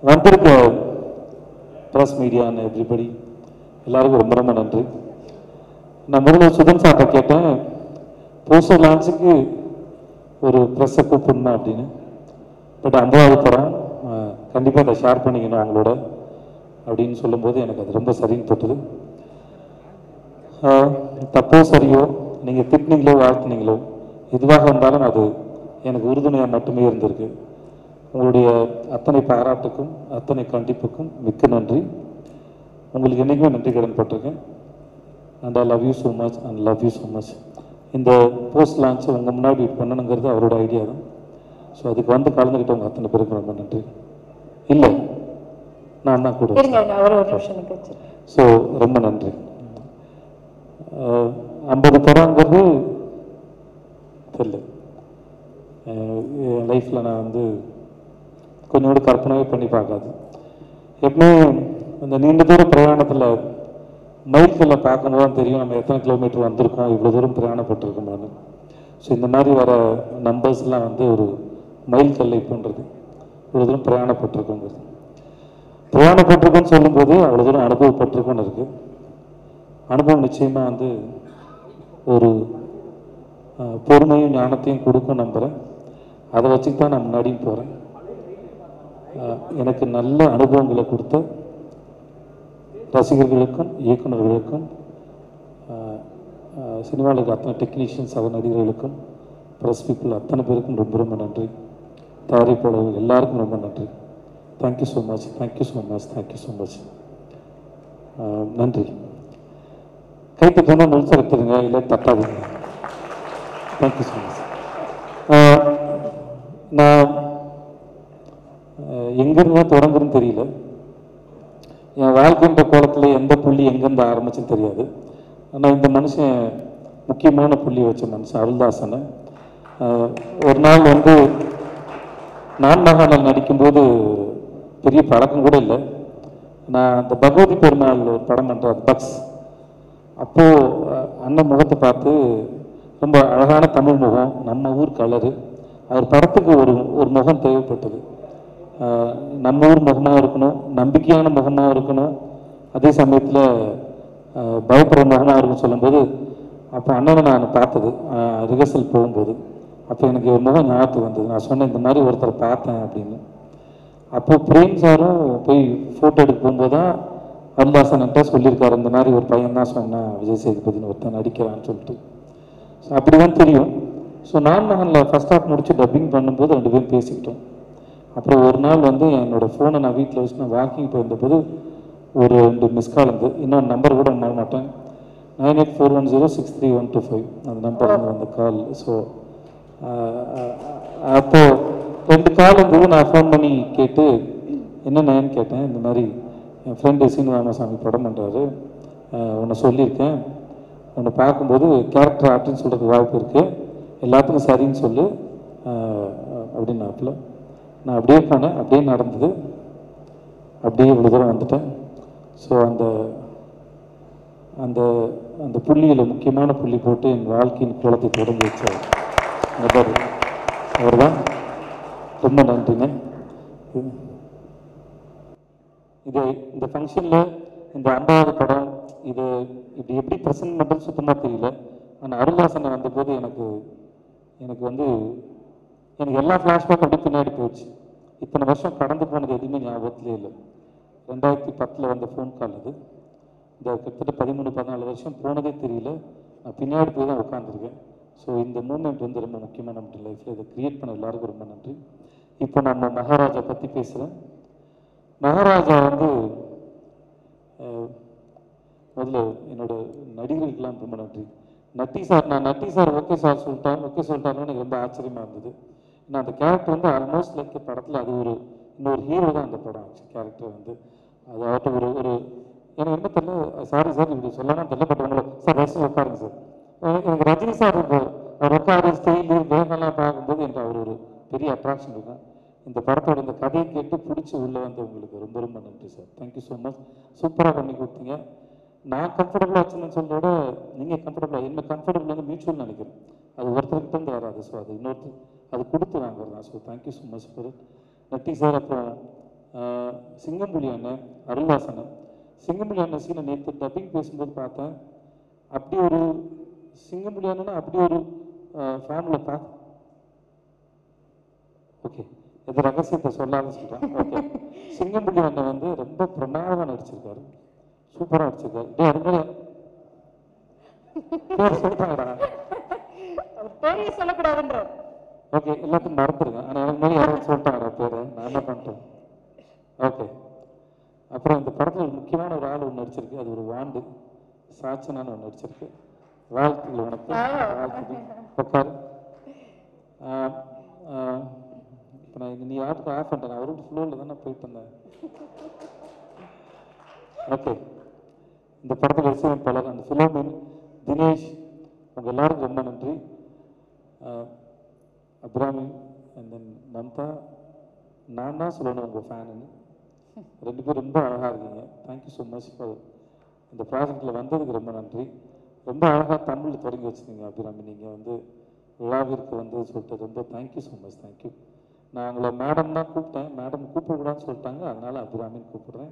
வந்திருக்க press media and everybody எல்லாருக்கும் ரொம்ப ரொம்ப நன்றி நான் முதல்ல சுதன் சார்ட்ட கேட்டேன் போஸ்டர் லான்ச்சுக்கு ஒரு ப்ரெஸ்ஸை கூப்பிடணும் அப்படின்னு பட் ஐம்பதாவது படம் கண்டிப்பாக அதை ஷேர் பண்ணிக்கணும் அவங்களோட அப்படின்னு சொல்லும்போது எனக்கு அது ரொம்ப சரின்னு தொட்டுது ஆஹ், தப்போ சரியோ நீங்கள் திட்டினீங்களோ வாழ்த்துனீங்களோ எதுவாக இருந்தாலும் அது எனக்கு உறுதுணையாக மட்டுமே இருந்திருக்கு உங்களுடைய அத்தனை பாராட்டுக்கும் அத்தனை கண்டிப்புக்கும் மிக்க நன்றி உங்களுக்கு என்றைக்குமே நன்றி கடன் பட்டிருக்கேன் and I love you so much and love you so much இந்த போஸ்ட் லான்ச் உங்கள் முன்னாடி பண்ணணுங்கிறது அவரோட ஐடியா தான் ஸோ அதுக்கு வந்து கலந்துக்கிட்டவங்க அத்தனை பேருக்கு ரொம்ப நன்றி இல்லை நான் தான் கூட இருங்க இருங்க ஒரு ஒரு நிமிஷம் நிக்க வச்சு ஸோ ரொம்ப நன்றி ஐம்பது படங்கிறது தெரியல அஹ் என் லைஃப்பில் நான் வந்து கொஞ்சோண்டு கற்பனையே பண்ணி பார்க்காது எப்பவுமே இந்த நீண்ட தூர பிரயாணத்தில் மைல்கல்ல பார்க்கும்போது தான் தெரியும் நம்ம எத்தனை கிலோமீட்டர் வந்திருக்கோம் இவ்வளோ தூரம் பிரயாணப்பட்டிருக்கோம்னு ஸோ இந்த மாதிரி வர நம்பர்ஸ்லாம் வந்து ஒரு மைல்கல்லை போன்றது இவ்வளோ தூரம் பிரயாணப்பட்டிருக்கோங்கிறது பிரயாணப்பட்டிருக்கோன்னு சொல்லும்போது அவ்வளோ தூரம் அனுபவப்பட்டிருக்கோன்னு இருக்கு அனுபவம் நிச்சயமாக வந்து ஒரு அஹ், பொறுமையும் ஞானத்தையும் கொடுக்கும் நம்புகிறேன் அதை வச்சுட்டு தான் நான் முன்னாடியும் போகிறேன் எனக்கு நல்ல அனுபவங்களை கொடுத்த ரசிகர்களுக்கும் இயக்குனர்களுக்கும் சினிமாவில் இருக்க அத்தனை டெக்னீஷியன்ஸ் அவ நடிகர்களுக்கும் ப்ரெஸ் பீப்புள் அத்தனை பேருக்கும் ரொம்ப ரொம்ப நன்றி தயாரிப்பாளர்கள் எல்லாருக்கும் ரொம்ப நன்றி thank you so much thank you so much thank you so much நன்றி கை தட்டணும் முழுசா எடுத்துருங்க இல்லை தட்டாதீங்க தேங்க்யூ ஸோ மச் நான் எங்கேருந்து தான் தொடங்குறதுன்னு தெரியல என் வாழ்க்கைன்ற கோலத்தில் எந்த புள்ளி எங்கேருந்து ஆரம்பிச்சுன்னு தெரியாது ஆனால் இந்த மனுஷன் முக்கியமான புள்ளி வச்ச மனுஷன் அருள்தாசனை ஆஹ் ஒரு நாள் வந்து நான் மகானால் நடிக்கும்போது பெரிய பழக்கம் கூட இல்லை நான் அந்த பகவதி பெருமாள் ஒரு படம் பண்ணுறாரு பக்ஸ் அப்போது அண்ணன் முகத்தை பார்த்து ரொம்ப அழகான தமிழ் முகம் நம்ம ஊர் கலரு அவர் படத்துக்கு ஒரு ஒரு முகம் தேவைப்பட்டது ஆஹ் நம்ம ஊர் முகமாக இருக்கணும் நம்பிக்கையான முகமாக இருக்கணும் அதே சமயத்தில் பயப்படுற முகமாக இருக்குன்னு சொல்லும்போது அப்போ அண்ணனை நான் பார்த்தது ரிஹர்சல் போகும்போது அப்போ எனக்கு ஒரு முகம் ஞாபகத்துக்கு வந்தது நான் சொன்னேன் இந்த மாதிரி ஒருத்தரை பார்த்தேன் அப்படின்னு அப்போ பிரேம் சாரும் போய் ஃபோட்டோ எடுக்க போகும்போது தான் அருள்தாசன்கிட்ட சொல்லியிருக்காரு இந்த மாதிரி ஒரு பையன் தான் சொன்னேன் விஜய் சேதுபதினு ஒருத்தன் நடிக்கிறான்னு சொல்லிட்டு ஸோ அப்படி தான் தெரியும் ஸோ நான் மகனில் ஃபஸ்ட் ஹாஃப் முடிச்சு டப்பிங் பண்ணும்போது ரெண்டு பேரும் பேசிக்கிட்டோம் அப்புறம் ஒரு நாள் வந்து என்னோட ஃபோனை நான் வீட்டில் வச்சு நான் வாக்கிங் போயிருந்தபோது ஒரு ரெண்டு மிஸ் கால் இருந்து இன்னொரு நம்பர் கூட மறக்க மாட்டேன் nine eight four one zero six three one two five அந்த நம்பர் அந்த கால் ஸோ அப்போ ரெண்டு கால் இருந்தது நான் ஃபோன் பண்ணி கேட்டு என்னென்னு கேட்டேன் இந்த மாதிரி என் ஃப்ரெண்டு சீனிவாமசாமி படம் பண்ணுறாரு உன்னை சொல்லியிருக்கேன் உன்னை பார்க்கும்போது கேரக்டர் ஆர்ட்னு சொல்கிறதுக்கு வாய்ப்பு இருக்குது எல்லாத்துக்கும் சரின்னு சொல்லு ஆஹ் அப்படின்னாப்புல நான் அப்படியே போனேன் அப்படியே நடந்தது அப்படியே இவ்வளோ தூரம் வந்துட்டேன் ஸோ அந்த அந்த அந்த புள்ளியில் முக்கியமான புள்ளி போட்டு என் வாழ்க்கையின் குளத்தை தொடங்கி வச்சார் நபர் அவர் தான் ரொம்ப நன்றிங்க இது இந்த ஃபங்க்ஷனில் இந்த ஐம்பதாவது படம் இது இது எப்படி ப்ரெசென்ட் பண்ணுறது சுத்தமாக தெரியல ஆனால் அருள்வாசனை வந்தபோது எனக்கு எனக்கு வந்து எனக்கு எல்லா ஃப்ளாஷ்பேக் அப்படி பின்னாடி போச்சு இத்தனை வருஷம் கடந்து போனது எதுவுமே ஞாபகத்திலே இல்லை ரெண்டாயிரத்தி பத்தில் வந்த ஃபோன் கால் அது இந்த கிட்டத்தட்ட பதிமூணு பதினாலு வருஷம் போனதே தெரியல நான் பின்னாடி போய் தான் உட்காந்துருக்கேன் ஸோ இந்த மூமெண்ட் வந்து ரொம்ப முக்கியமான நம்ம லைஃப்பில் இதை க்ரியேட் பண்ண எல்லாருக்கும் ரொம்ப நன்றி இப்போ நம்ம மகாராஜா பற்றி பேசுகிறேன் மகாராஜா வந்து அஹ், முதல்ல என்னோட நடிகர்களுக்கெல்லாம் ரொம்ப நன்றி நட்டி சார் நான் நட்டி சார் ஓகே சார் சொல்லிட்டேன் ஓகே சொல்லிட்டாருன்னு எனக்கு ரொம்ப ஆச்சரியமா இருந்தது ஏன்னா அந்த கேரக்டர் வந்து ஆல்மோஸ்ட் லைக் படத்தில் அது ஒரு இன்னொரு ஹீரோ தான் அந்த படம் கேரக்டர் வந்து அதாவட்டும் ஒரு ஒரு எனக்கு என்ன தெரியல சாரி சார் இப்படி சொல்லலாம் தெரியல பட் உங்களை சார் வயசு உட்காருங்க சார் அஹ் எனக்கு ரஜினி சார் இப்போ அவர் உட்காரு ஸ்டைலு வேகம்லாம் பார்க்கும்போது எனக்கு அவர் ஒரு பெரிய அட்ராக்ஷன் இருக்கும் இந்த படத்தோட இந்த கதையை கேட்டு பிடிச்சி உள்ளே வந்தவங்களுக்கு ரொம்ப ரொம்ப நன்றி சார் தேங்க்யூ ஸோ மச் சூப்பராக பண்ணி கொடுத்தீங்க நான் கம்ஃபர்டபுளாக வச்சுன்னு சொல்றத நீங்கள் கம்ஃபர்டபுளாக என்ன கம்ஃபர்டபுள் வந்து மியூச்சுவல் நினைக்கிறேன் அது ஒருத்தர்கிட்ட இருந்து வராது ஸோ அது இன்னொருத்தர் அது கொடுத்து வாங்குறது தான் so thank you so much for Natty sir அப்புறம் ஆஹ், சிங்கம்புலி அண்ணன் அருள்வாசன் சிங்கம்புலி அண்ணன் சீனை நேற்று டப்பிங் பேசும்போது பார்த்தேன் அப்படி ஒரு சிங்கம்புலி அண்ணனா அப்படி ஒரு ஃபேமிலியை பார்த்து ஓகே இது ரகசியத்தை சொல்லாத சொல்கிறேன் ஓகே சிங்கம்புலி அண்ணன் வந்து ரொம்ப பிரமாதமாக நடிச்சிருக்காரு சூப்பராக நடிச்சிருக்காரு டே அது மாதிரி பேர் சொல்லிட்டாங்கடா பேரையே சொல்லக்கூடாதுன்ற ஓகே எல்லாத்தையும் மறந்துருங்க ஆனால் எனக்கு மேலே யாராவது சொல்லிட்டாங்கடா பேர் நான் என்ன பண்ணிட்டேன் ஓகே அப்புறம் இந்த படத்தில் ஒரு முக்கியமான ஒரு ஆள் ஒன்று நடிச்சிருக்கு அது ஒரு வாண்டு சாச்சனான்னு ஒன்று நடிச்சிருக்கு வாழ்த்துக்கள் உனக்கு வாழ்த்துக்கள் உட்காரு இப்போ நான் நீ ஆட்டுக்கு ஆஃப் பண்ணிட்டேன் நான் ஒரு ஃப்ளோவில் தானே போயிட்டு இருந்தேன் ஓகே இந்த படத்தில் இசையமைப்பாளர் அந்த ஃபிலோமின் தினேஷ் உங்கள் எல்லாருக்கும் ரொம்ப நன்றி ஆஹ் அப்ராமி அண்ட் தென் மம்தா நான் தான் சொல்லணும் உங்கள் ஃபேனுன்னு ரெண்டு பேரும் ரொம்ப அழகாக இருக்கீங்க தேங்க்யூ ஸோ மச் ஃபார் இந்த ப்ராஜெக்டில் வந்ததுக்கு ரொம்ப நன்றி ரொம்ப அழகாக தமிழில் தொடங்கி வச்சுருந்தீங்க அபிராமி நீங்கள் வந்து விழாவிற்கு வந்து சொல்லிட்டு ரொம்ப தேங்க்யூ ஸோ மச் தேங்க்யூ நான் உங்களை மேடம் தான் கூப்பிட்டேன் மேடம் கூப்பிடக்கூடாதுன்னு சொல்லிட்டாங்க அதனால அபிராமின்னு கூப்பிடுறேன்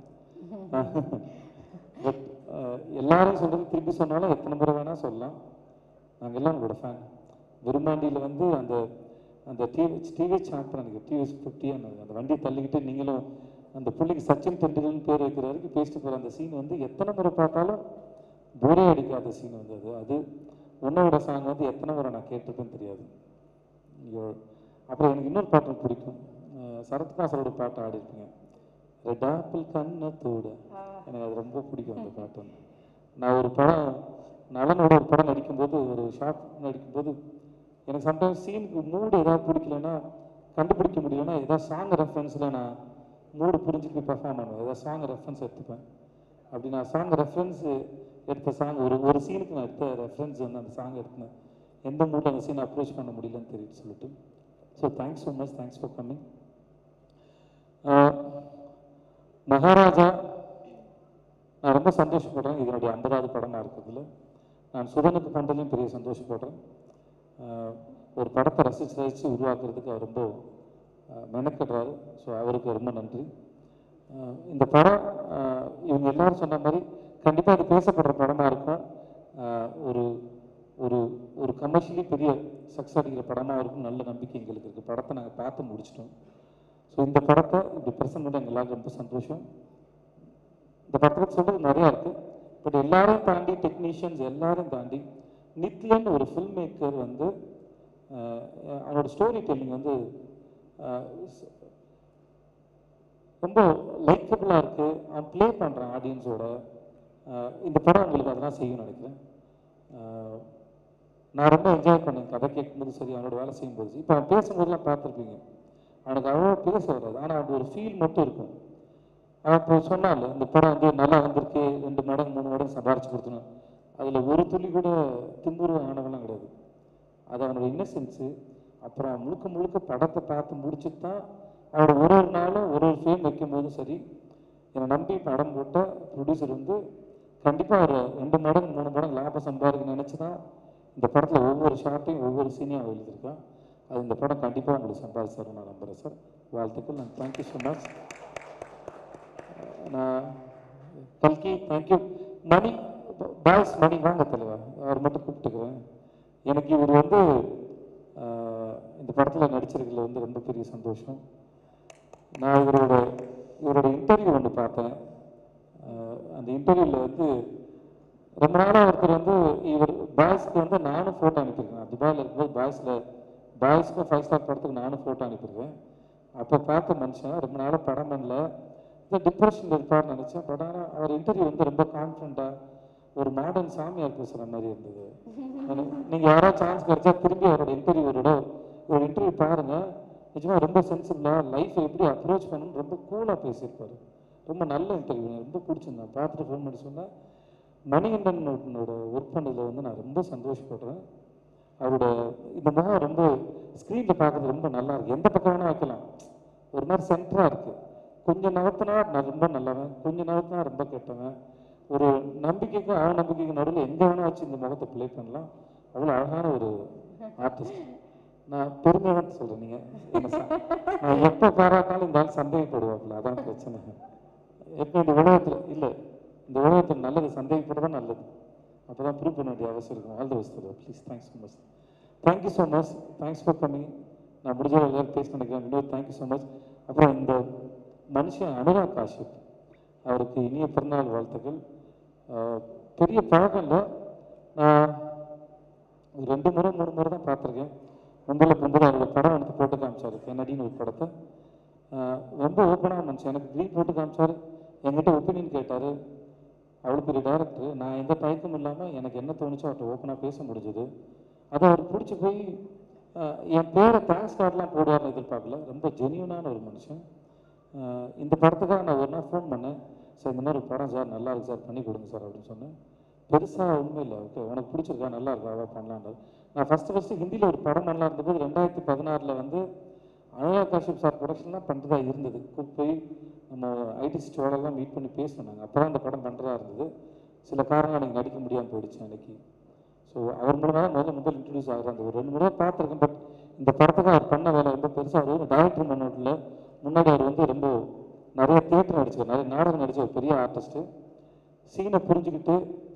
பட் எல்லாரும் சொல்கிறது திருப்பி சொன்னாலும் எத்தனை முறை வேணால் சொல்லலாம் நாங்கள் எல்லாம் உங்களோட ஃபேன் விரும்பாண்டியில் வந்து அந்த அந்த டிவி டிவி சாம்பியன் எனக்கு டிவிஎஸ் ஃபிஃப்டி அந்த வண்டியை தள்ளிக்கிட்டு நீங்களும் அந்த பிள்ளைக்கு சச்சின் தெண்டுல்கர்னு பேர் வைக்கிற வரைக்கும் பேசிட்டு போகிற அந்த சீன் வந்து எத்தனை முறை பார்த்தாலும் போரே அடிக்காத சீன் வந்து அது அது உன்னோட சாங் வந்து எத்தனை முறை நான் கேட்டிருப்பேன்னு தெரியாது ஐயோ அப்புறம் எனக்கு இன்னொரு பாட்டு பிடிக்கும் அஹ் சரத்காசரோட பாட்டு ஆடிருப்பீங்க ரெட் ஆப்பிள் கண்ணத்தோட எனக்கு அது ரொம்ப பிடிக்கும் அந்த பாட்டு வந்து நான் ஒரு படம் நலனோட ஒரு படம் நடிக்கும்போது ஒரு ஷார்ட் நடிக்கும்போது எனக்கு சம்டைம்ஸ் சீனுக்கு மூடு ஏதாவது பிடிக்கலன்னா கண்டுபிடிக்க முடியலன்னா ஏதாவது சாங் ரெஃபரன்ஸில் நான் மூடு புரிஞ்சுட்டு பெர்ஃபார்ம் பண்ணுவேன் ஏதாவது சாங் ரெஃபரன்ஸ் எடுத்துப்பேன் அப்படி நான் சாங் ரெஃபரன்ஸ் எடுத்த சாங் ஒரு ஒரு சீனுக்கு நான் எடுத்த ரெஃபரன்ஸ் வந்து அந்த சாங் எடுத்தேன் எந்த மூடில் அந்த சீனை அப்ரோச் பண்ண முடியலன்னு தெரியுது சொல்லிட்டு so thanks so much thanks for coming Maharaja நான் ரொம்ப சந்தோஷப்படுறேன் இதனுடைய ஐம்பதாவது படமாக இருக்கிறதுல நான் சுதனுக்கு பண்ணுறதுலையும் பெரிய சந்தோஷப்படுறேன் ஆஹ் ஒரு படத்தை ரசித்து ரசித்து உருவாக்குறதுக்கு அவர் ரொம்ப ஆஹ் மெனக்கெடுறாரு ஸோ அவருக்கு ரொம்ப நன்றி ஆஹ் இந்த படம் ஆஹ் இவங்க எல்லாரும் சொன்ன மாதிரி கண்டிப்பாக இது பேசப்படுற படமாக இருக்கும் ஆஹ் ஒரு ஒரு ஒரு கமர்ஷியலி பெரிய சக்ஸஸ் அடிக்கிற படமாக இருக்கும் நல்ல நம்பிக்கை எங்களுக்கு இருக்குது படத்தை நாங்கள் பார்த்து முடிச்சிட்டோம் ஸோ இந்த படத்தை இப்படி ப்ரெசென்ட் பண்ண எங்க எல்லாருக்கும் ரொம்ப சந்தோஷம் இந்த படத்தை சொல்றது நிறையா இருக்குது பட் எல்லாரையும் தாண்டி டெக்னீஷியன்ஸ் எல்லாரும் தாண்டி நித்யன் ஒரு ஃபில்ம் மேக்கர் வந்து ஆஹ் அவனோட ஸ்டோரி டெல்லிங் வந்து ஆஹ் ஸ்- ரொம்ப லைக்கபிளாக இருக்குது அவன் ப்ளே பண்ணுறான் ஆடியன்ஸோட இந்த படம் உங்களுக்கு அதெல்லாம் செய்யும்னு நினைக்கிறேன் ஆஹ் நான் ரொம்ப என்ஜாய் பண்ணேன் கதை கேட்கும்போது சரி அவனோட வேலை செய்யும்போது சரி. இப்போ அவன் பேசும்போதெல்லாம் பார்த்துருப்பீங்க அவனுக்கு அவ்வளோ பேச வராது ஆனால் அது ஒரு ஃபீல் மட்டும் இருக்கும் அவன் இப்போ சொன்னால இந்த படம் வந்து நல்லா வந்திருக்கு ரெண்டு மடங்கு மூணு மடங்கு சம்பாரிச்சு கொடுத்தணும் அதில் ஒரு துளி கூட திமுரு ஆனவெல்லாம் கிடையாது அது அவனோட இன்னசென்ஸு அப்புறம் முழுக்க முழுக்க படத்தை பார்த்து முடிச்சுட்டு தான் அவரோட ஒரு ஒரு நாளும் ஒரு ஒரு ஃப்ரேம் வைக்கும்போது சரி என்னை நம்பி படம் போட்ட ப்ரொடியூசர் வந்து கண்டிப்பாக ஒரு ரெண்டு மடங்கு மூணு மடங்கு லாபம் சம்பாதிக்க நினச்சி தான் இந்த படத்தில் ஒவ்வொரு ஷாட்டையும் ஒவ்வொரு சீனையும் அவள் எழுதியிருக்கான் அது இந்த படம் கண்டிப்பாக உங்களுக்கு சம்பாதிச்சார் நான் நம்புகிறேன் சார் வாழ்த்துக்கள் நான் தேங்க்யூ ஸோ மச் நான் கல்கி தேங்க்யூ மணி பாய்ஸ் மணி வாங்க தலைவா அவர் மட்டும் கூப்பிட்டுக்கிறேன் எனக்கு இவர் வந்து ஆஹ், இந்த படத்தில் நடிச்சிருக்கல வந்து ரொம்ப பெரிய சந்தோஷம் நான் இவரோட இவரோட இன்டர்வியூ ஒன்று பார்த்தேன் ஆஹ், அந்த இன்டர்வியூவில் வந்து ரொம்ப நாளாக ஒருத்தர் வந்து இவர் பாய்ஸ்க்கு வந்து நானும் ஃபோட்டோ அனுப்பியிருக்கேன் துபாயில் இருக்கும்போது பாய்ஸில் பாய்ஸ்க்கும் ஃபைவ் ஸ்டார் படத்துக்கு நானும் ஃபோட்டோ அனுப்பியிருக்கேன் அப்போ பார்த்த மனுஷன் ரொம்ப நாளாக படம் பண்ணல இந்த டிப்ரெஷன் இருப்பார்னு நினச்சேன் பட் ஆனால் அவர் இன்டர்வியூ வந்து ரொம்ப கான்ஃபிடண்ட்டாக ஒரு மாடர்ன் சாமியார் பேசுகிற மாதிரி இருந்தது நீங்கள் யாராவது சான்ஸ் கிடைச்சா திரும்பி அவரோட இன்டர்வியூ ஒரு இடம் ஒரு இன்டர்வியூ பாருங்கள் நிஜமாக ரொம்ப சென்சிபிளாக லைஃப்பை எப்படி அப்ரோச் பண்ணணும்னு ரொம்ப கூலாக பேசியிருப்பாரு ரொம்ப நல்ல இன்டர்வியூ எனக்கு ரொம்ப பிடிச்சிருந்தேன் பார்த்துட்டு ஃபோன் பண்ணி சொன்னேன் மணிகண்டனோட ஒர்க் பண்ணதில் வந்து நான் ரொம்ப சந்தோஷப்படுறேன் அவரோட இந்த முகம் ரொம்ப ஸ்க்ரீனில் பார்க்கறது ரொம்ப நல்லா இருக்கு எந்த பக்கம் வேணால் வைக்கலாம் ஒரு மாதிரி சென்டராக இருக்குது கொஞ்சம் நகர்த்தினா நான் ரொம்ப நல்லவன் கொஞ்சம் நகர்த்தினா ரொம்ப கெட்டவன் ஒரு நம்பிக்கைக்கும் அவநம்பிக்கைக்கும் நடுவில் எங்கே வேணால் வச்சு இந்த முகத்தை ப்ளே பண்ணலாம் அவ்வளோ அழகான ஒரு ஆர்டிஸ்ட் நான் பெருமையாக சொல்கிறேன் நீங்கள் என்ன ச- நான் எப்போ பாராட்டாலும் இந்த ஆள் சந்தேகப்படுவாப்புல அதான் பிரச்சனை எப்போ இந்த உலகத்தில் இல்லை இந்த உலகத்தில் நல்லது சந்தேகப்பட தான் நல்லது அப்போ தான் ப்ரூவ் பண்ண வேண்டிய அவசியம் இருக்கும் all the best please thanks so much thank you so much thanks for coming நான் முடிஞ்ச எல்லாரும் பேச நினைக்கிறேன் இன்னொரு தேங்க்யூ ஸோ மச் அப்புறம் இந்த மனுஷன் அனுராக் காஷ்யப் அவருக்கு இனிய பிறந்தநாள் வாழ்த்துக்கள் ஆஹ் பெரிய பழக்கம் இல்லை நான் ஒரு ரெண்டு முறை மூணு முறை தான் பார்த்துருக்கேன் மும்பையில் போகும்போது அவரோட படம் எடுத்து போட்டு காமிச்சாரு கென்னடின்னு ஒரு படத்தை ஆஹ் ரொம்ப ஓப்பனாக மனுஷன் எனக்கு க்ரீன் போட்டு காமிச்சாரு என்கிட்ட ஒப்பீனியன் கேட்டார் அவ்வளோ பெரிய டேரக்டர் நான் எந்த தயக்கமும் இல்லாமல் எனக்கு என்ன தோணுச்சோ அவர்கிட்ட ஓப்பனாக பேச முடிஞ்சது அதை அவர் பிடிச்சி போய் ஆஹ் என் பேரை தேங்க்ஸ் கார்டெலாம் போடுவார்னு எதிர்பார்க்கல ரொம்ப ஜெனியூனான ஒரு மனுஷன் ஆஹ் இந்த படத்துக்காக நான் ஒரு நாள் ஃபோன் பண்ணேன் சார் இந்த மாதிரி ஒரு படம் சார் நல்லா இருக்கு சார் பண்ணி கொடுங்க சார் அப்படின்னு சொன்னேன் பெருசாக உண்மை இல்லை ஓகே உனக்கு பிடிச்சிருக்கா நல்லா இருக்கா அதான் பண்ணலான்றார் நான் ஃபஸ்ட்டு ஃபஸ்ட்டு ஹிந்தியில் ஒரு படம் நல்லா இருந்தபோது ரெண்டாயிரத்தி பதினாறில் வந்து அனுராக் காஷ்யப் சார் ப்ரொடக்ஷன்லாம் பண்ணுறதா இருந்தது கூப்பிட்டு போய் நம்ம ஐடி ஸ்டோரெல்லாம் மீட் பண்ணி பேசினாங்க அப்போ தான் இந்த படம் பண்ணுறதா இருந்தது சில காரணம் எனக்கு நடிக்க முடியாமல் போயிடுச்சு அன்னைக்கு ஸோ அவர் மூலமாக தான் முதல்ல முதல் இன்ட்ரடியூஸ் ஆகுறாங்க ஒரு ரெண்டு முறை பார்த்துருக்கேன் பட் இந்த படத்துக்கு அவர் பண்ண வேலை ரொம்ப பெருசாக அவர் டேரக்டர் முன்னோட்டில் முன்னாடி அவர் வந்து ரொம்ப நிறைய தியேட்டர் நடிச்சிருக்காரு நிறைய நாடகம் நடிச்ச ஒரு பெரிய ஆர்டிஸ்ட்டு சீனை புரிஞ்சுக்கிட்டு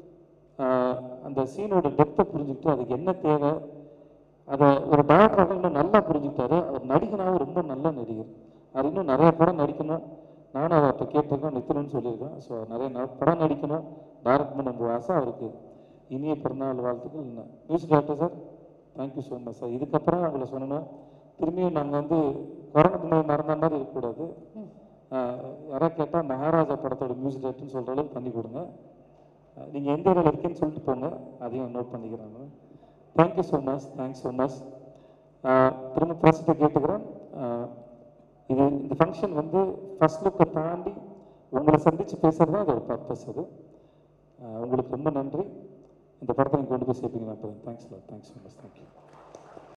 ஆஹ், அந்த சீனோட டெப்த்தை புரிஞ்சுக்கிட்டு அதுக்கு என்ன தேவை அதை ஒரு டேரக்டராக இன்னும் நல்லா புரிஞ்சுக்கிட்டாரு அவர் நடிகனாகவும் ரொம்ப நல்ல நடிகர் அவர் இன்னும் நிறைய படம் நடிக்கணும் நானும் அவர்கிட்ட கேட்டிருக்கேன் நிற்கணும்னு சொல்லியிருக்கேன் ஸோ நிறைய ந- படம் நடிக்கணும் டைரக்ட் பண்ண ரொம்ப ஆசை அவருக்கு இனிய பிறந்தநாள் வாழ்த்துக்கள் music director sir thank you so much sir இதுக்கப்புறம் அவங்கள சொல்லணும் திரும்பியும் நாங்கள் வந்து கொரோனா பின்னாடி மறந்த மாதிரி இருக்கக்கூடாது ஆஹ் யாராவது கேட்டால் மகாராஜா படத்தோட மியூசிக் டைரக்டர்னு சொல்கிற அளவுக்கு பண்ணி கொடுங்க நீங்கள் எந்த ஏரியாவில் இருக்கேன்னு சொல்லிட்டு போங்க அதையும் நோட் பண்ணிக்கிறாங்க thank you so much thanks so much திரும்ப ப்ரெஸ்ட்டை கேட்டுக்கிறேன் ஆஹ் இது இந்த ஃபங்க்ஷன் வந்து ஃபர்ஸ்ட் லுக்கை தாண்டி உங்களை சந்தித்து பேசுகிறது தான் அதோட பர்பஸ் அது ஆஹ் உங்களுக்கு ரொம்ப நன்றி இந்த படத்தை நீங்கள் கொண்டு போய் சேர்ப்பீங்க நான் thanks thanks so much thank you